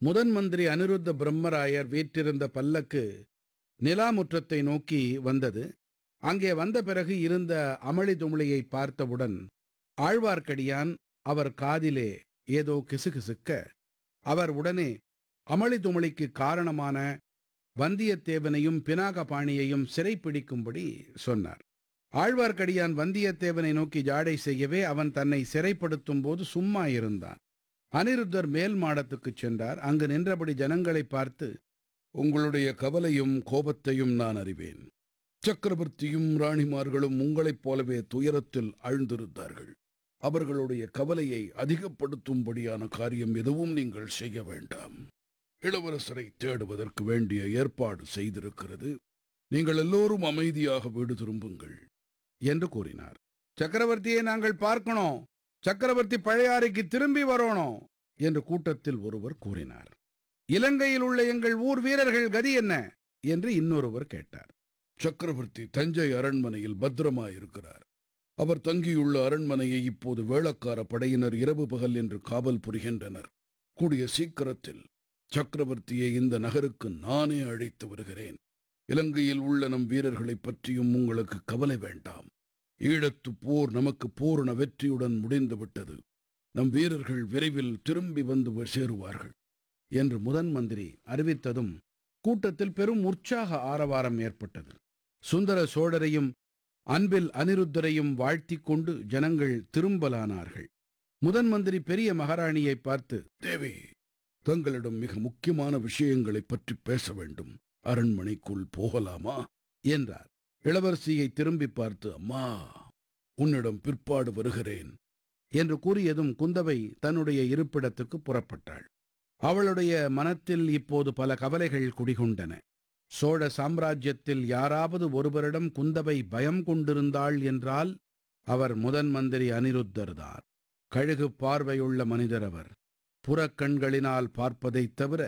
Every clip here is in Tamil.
முதன் மந்திரி அனிருத்த பிரம்மராயர் வீற்றிருந்த பல்லக்கு நிலாமுற்றத்தை நோக்கி வந்தது அங்கே வந்த பிறகு இருந்த அமளி துமளியை பார்த்தவுடன் ஆழ்வார்க்கடியான் அவர் காதிலே ஏதோ கிசுகிசுக்க அவர் உடனே அமளி துமளிக்கு காரணமான வந்தியத்தேவனையும் பினாகபாணியையும் சிறைப்பிடிக்கும்படி சொன்னார் ஆழ்வார்க்கடியான் வந்தியத்தேவனை நோக்கி ஜாடை செய்யவே அவன் தன்னை சிறைப்படுத்தும் போது சும்மா இருந்தான் அனிருத்தர் மேல் மாடத்துக்குச் சென்றார் அங்கு நின்றபடி ஜனங்களை பார்த்து உங்களுடைய கவலையும் கோபத்தையும் நான் அறிவேன் சக்கரவர்த்தியும் ராணிமார்களும் உங்களைப் போலவே துயரத்தில் ஆழ்ந்திருந்தார்கள் அவர்களுடைய கவலையை அதிகப்படுத்தும்படியான காரியம் எதுவும் நீங்கள் செய்ய வேண்டாம் இளவரசரை தேடுவதற்கு வேண்டிய ஏற்பாடு செய்திருக்கிறது நீங்கள் எல்லோரும் அமைதியாக வீடு திரும்புங்கள் என்று கூறினார் சக்கரவர்த்தியை நாங்கள் பார்க்கணும் சக்கரவர்த்தி பழையாறைக்கு திரும்பி வரணும் என்று கூட்டத்தில் ஒருவர் கூறினார் இலங்கையில் உள்ள எங்கள் ஊர் வீரர்கள் கதி என்ன என்று இன்னொருவர் கேட்டார் சக்கரவர்த்தி தஞ்சை அரண்மனையில் பத்திரமாயிருக்கிறார் அவர் தங்கியுள்ள அரண்மனையை இப்போது வேளக்கார படையினர் இரவு பகல் என்று காவல் புரிகின்றனர் கூடிய சீக்கிரத்தில் சக்கரவர்த்தியை இந்த நகருக்கு நானே அழைத்து வருகிறேன் இலங்கையில் உள்ள நம் வீரர்களைப் பற்றியும் உங்களுக்கு கவலை வேண்டாம் ஈழத்து போர் நமக்கு பூரண வெற்றியுடன் முடிந்துவிட்டது நம் வீரர்கள் விரைவில் திரும்பி வந்து சேருவார்கள் என்று முதன் மந்திரி அறிவித்ததும் கூட்டத்தில் பெரும் உற்சாக ஆரவாரம் ஏற்பட்டது சுந்தர சோழரையும் அன்பில் அனிருத்தரையும் வாழ்த்திக் கொண்டு ஜனங்கள் திரும்பலானார்கள் முதன் மந்திரி பெரிய மகாராணியை பார்த்து தேவி தங்களிடம் மிக முக்கியமான விஷயங்களைப் பற்றி பேச வேண்டும் அரண்மனைக்குள் போகலாமா என்றார் இளவரசியை திரும்பி பார்த்து அம்மா உன்னிடம் பிற்பாடு வருகிறேன் என்று கூறியதும் குந்தவை தன்னுடைய இருப்பிடத்துக்கு புறப்பட்டாள் அவளுடைய மனத்தில் இப்போது பல கவலைகள் குடிகொண்டன சோழ சாம்ராஜ்யத்தில் யாராவது ஒருவரிடம் குந்தவை பயம் கொண்டிருந்தாள் என்றால் அவர் முதன் மந்திரி அனிருத்தர்தான் கழுகு பார்வையுள்ள மனிதர் அவர் புறக்கண்களினால் பார்ப்பதைத் தவிர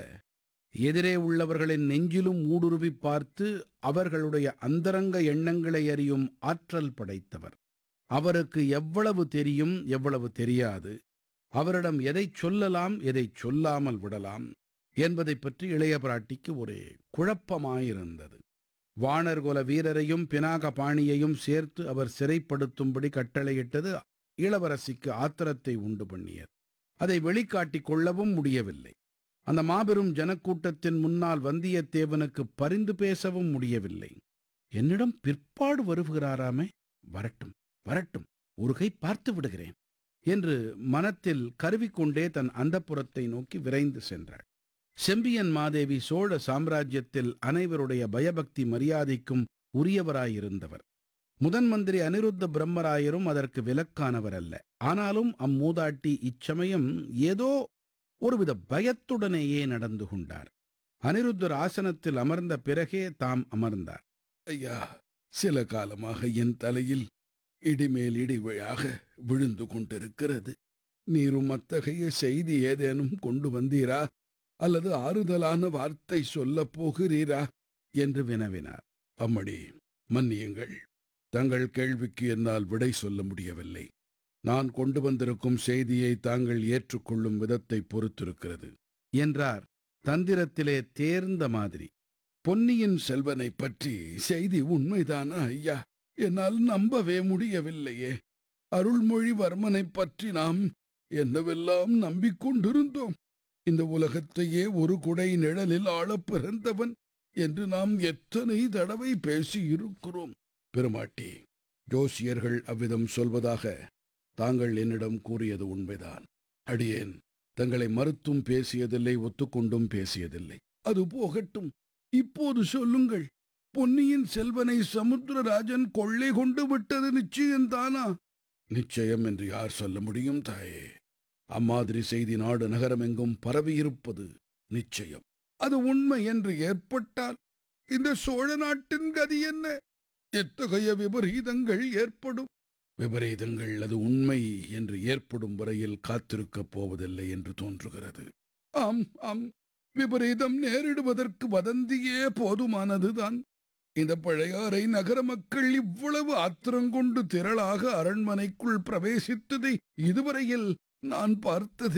எதிரே உள்ளவர்களின் நெஞ்சிலும் ஊடுருவி பார்த்து அவர்களுடைய அந்தரங்க எண்ணங்களை அறியும் ஆற்றல் படைத்தவர் அவருக்கு எவ்வளவு தெரியும் எவ்வளவு தெரியாது அவரிடம் எதைச் சொல்லலாம் எதைச் சொல்லாமல் விடலாம் என்பதைப் பற்றி இளைய பிராட்டிக்கு ஒரே குழப்பமாயிருந்தது வாணர்குல வீரரையும் பினாக பாணியையும் சேர்த்து அவர் சிறைப்படுத்தும்படி கட்டளையிட்டது இளவரசிக்கு ஆத்திரத்தை உண்டு பண்ணியது அதை வெளிக்காட்டிக் கொள்ளவும் முடியவில்லை அந்த மாபெரும் ஜனக்கூட்டத்தின் முன்னால் வந்தியத்தேவனுக்கு பரிந்து பேசவும் முடியவில்லை என்னிடம் பிற்பாடு வருகிறாராமே வரட்டும் வரட்டும் ஒரு கை பார்த்து விடுகிறேன் என்று மனத்தில் கருவிக்கொண்டே தன் அந்தப்புறத்தை நோக்கி விரைந்து சென்றாள் செம்பியன் மாதேவி சோழ சாம்ராஜ்யத்தில் அனைவருடைய பயபக்தி மரியாதைக்கும் உரியவராயிருந்தவர் முதன் மந்திரி அனிருத்த பிரம்மராயரும் அதற்கு விலக்கானவர் அல்ல ஆனாலும் அம்மூதாட்டி இச்சமயம் ஏதோ ஒருவித பயத்துடனேயே நடந்து கொண்டார் அனிருத்தர் ஆசனத்தில் அமர்ந்த பிறகே தாம் அமர்ந்தார் ஐயா சில காலமாக என் தலையில் இடிமேல் இடிவிழாக விழுந்து கொண்டிருக்கிறது நீரும் அத்தகைய செய்தி ஏதேனும் கொண்டு வந்தீரா அல்லது ஆறுதலான வார்த்தை சொல்லப் போகிறீரா என்று வினவினார் அம்மடி மன்னியுங்கள் தங்கள் கேள்விக்கு என்னால் விடை சொல்ல முடியவில்லை நான் கொண்டு வந்திருக்கும் செய்தியை தாங்கள் ஏற்றுக்கொள்ளும் விதத்தை பொறுத்திருக்கிறது என்றார் தந்திரத்திலே தேர்ந்த மாதிரி பொன்னியின் செல்வனை பற்றி செய்தி உண்மைதானா ஐயா என்னால் நம்பவே முடியவில்லையே அருள்மொழிவர்மனைப் பற்றி நாம் என்னவெல்லாம் நம்பிக்கொண்டிருந்தோம் இந்த உலகத்தையே ஒரு குடை நிழலில் ஆளப் பிறந்தவன் என்று நாம் எத்தனை தடவை பேசியிருக்கிறோம் பெருமாட்டி ஜோசியர்கள் அவ்விதம் சொல்வதாக தாங்கள் என்னிடம் கூறியது உண்மைதான் அடியேன் தங்களை மறுத்தும் பேசியதில்லை ஒத்துக்கொண்டும் பேசியதில்லை அது போகட்டும் இப்போது சொல்லுங்கள் பொன்னியின் செல்வனை சமுத்திரராஜன் கொள்ளை கொண்டு விட்டது நிச்சயம்தானா நிச்சயம் என்று யார் சொல்ல முடியும் தாயே அம்மாதிரி செய்தி நாடு நகரமெங்கும் பரவியிருப்பது நிச்சயம் அது உண்மை என்று ஏற்பட்டால் இந்த சோழ நாட்டின் கதி என்ன எத்தகைய விபரீதங்கள் ஏற்படும் விபரீதங்கள் அது உண்மை என்று ஏற்படும் வரையில் காத்திருக்கப் போவதில்லை என்று தோன்றுகிறது ஆம் ஆம் விபரீதம் நேரிடுவதற்கு வதந்தியே போதுமானதுதான் இந்த பழையாறை நகர மக்கள் இவ்வளவு ஆத்திரங்கொண்டு திரளாக அரண்மனைக்குள் பிரவேசித்ததை இதுவரையில் நான் பார்த்தது